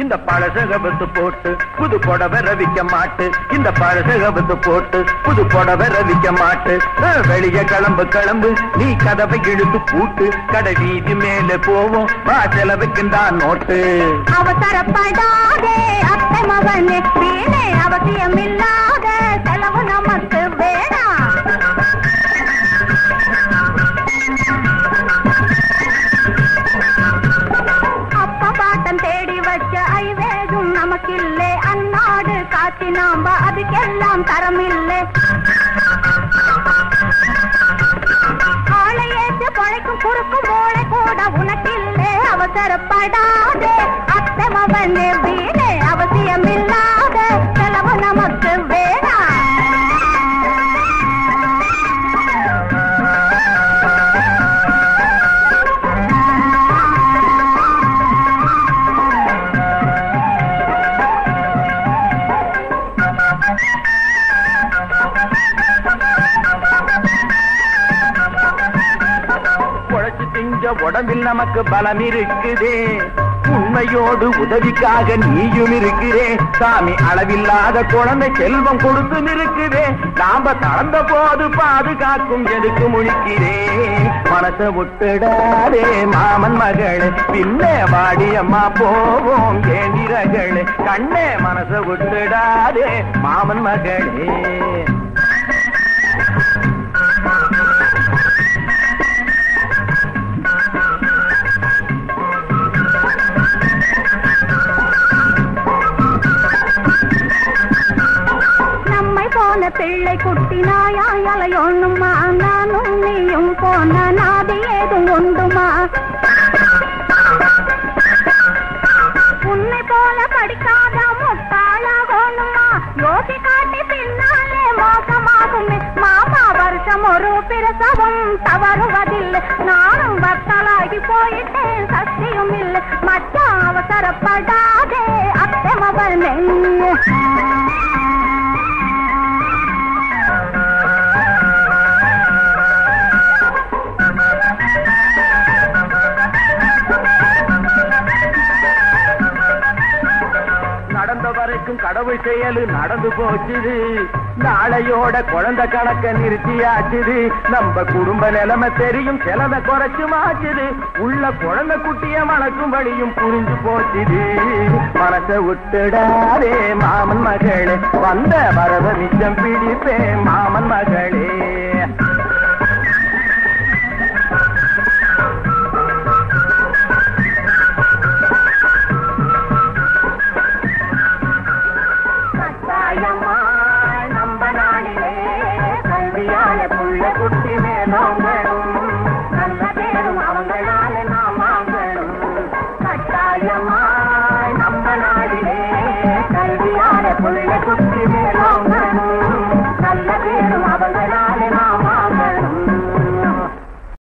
இந்த பழசகபத்து போட்டு புது புடவை ரவிக்க மாட்டு இந்த பழசகபத்து போட்டு புது புடவை ரவிக்க மாட்டு அஹ், வெளிய கிளம்பு கிளம்பு நீ கதவை இழுத்து பூட்டு கடை வீதி மேலே போவோம் வா செலவுக்குந்தான் நோட்டு அவசரப்படாதே அத்தை மகனே வீணே அவசியமில்லாத செலவு நமக்கு வேணாம் அப்ப பாட்டம் தேடி வச்ச ஐவேதும் நமக்கில்லே அந்நாடு காட்சி நாம அதுக்கெல்லாம் தரமில்லை ஆளை ஏற்று பழைக்கும் குறுக்கும் மூளை கூட உனக்கில்லே அவசரப்படாதே அத்தை மகனே வீணே அவசியமில்லாத செலவு நமக்கு வேணாம் குழைச்சு திங்க உடம்பில் நமக்கு பலம் இருக்குதே உண்மையோடு உதவிக்காக நீயும் இருக்கிறே சாமி அளவில்லாத குழந்தை செல்வம் கொடுத்து இருக்குதே நாம தளர்ந்த போது பாதுகாக்கும் எதுக்கு முழிக்கிறே மனச விட்டுடாதே மாமன் மகளே பின்னே வாடியம்மா போவோம் ஏந்திரகளே கண்ணே மனச விட்டுடாதே மாமன் மகளே நம்மை போன பிள்ளை குட்டி நாயாய் அலையோணுமா நானும் நீயும் போன நாதி ஏதும் உண்டுமா உன்னை போல படிக்காத முட்டாளாகணுமா யோசி காட்டி பின்னாலே மோசமாகுமே மாமா வருஷம் ஒரு பிரசவம் தவறுவதில்லை நானும் வத்தலாகி போயிட்டேன் சக்தியும் இல்லை மச்சான் அவசரப்படாதே அத்தை மவனே நடந்த வரைக்கும் கடவுள் செயலு நடந்து போச்சுது நாளையோட குழந்தை கணக்க நிறுத்தியாச்சுது நம்ம குடும்ப நிலைமை தெரியும் செலவை குறைச்சு மாச்சுது உள்ள குழந்தை குட்டிய மணக்கும் வழியும் புரிஞ்சு போச்சுது மனச விட்டுடாதே மாமன் மகளே வந்த வரவ மிச்சம் பிடிப்பே மாமன் மகளே கட்டாயமாய் நம்ம நாடிலே கல்வியால புள்ள குட்டி மேலோங்கணும் நல்ல பேரும் அவங்களால நாம் வாங்கணும் கட்டாயமாய் நம்ம நாடிலே கல்வியால புள்ள குட்டி மேலோங்கணும்